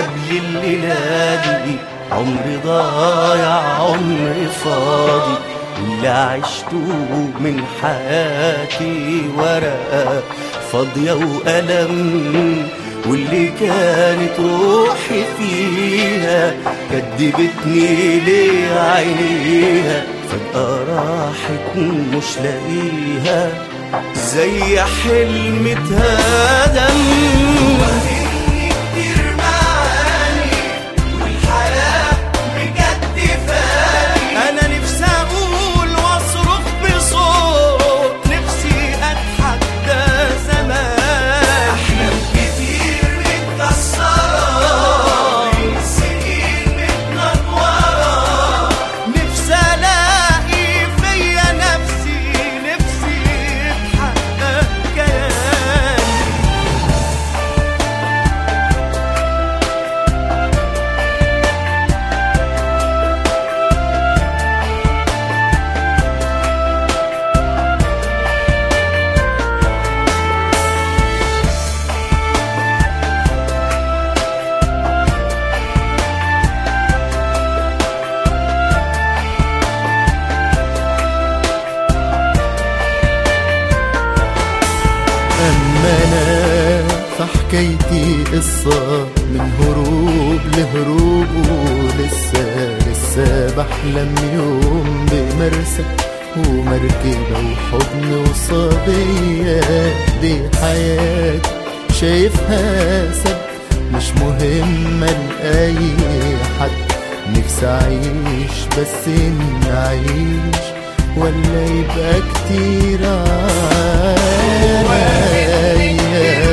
قبل الليلة دي عمري ضايع عمري فاضي اللي عشته من حياتي ورقة فاضية وألم واللي كانت روحي فيها كدبتني ليه عينيها فجأة راحت مش لاقيها زي حلم اتهدم وهني كتير معاني والحياة بجد فاني أنا نفسي أقول وأصرخ بصوت نفسي أضحك ده زمان أحلام كتير متكسرة من سنين متنطورة نفسي ألاقي فيا نفسي نفسي يتحقق كياني أما أنا فحكايتي قصة من هروب لهروب ولسه لسه بحلم يوم بمرسى ومركبة وحضن وصبية دي حياتي شايفها سب مش مهمة لأي حد نفسي أعيش بس إن أعيش ولا يبقى كتير عليا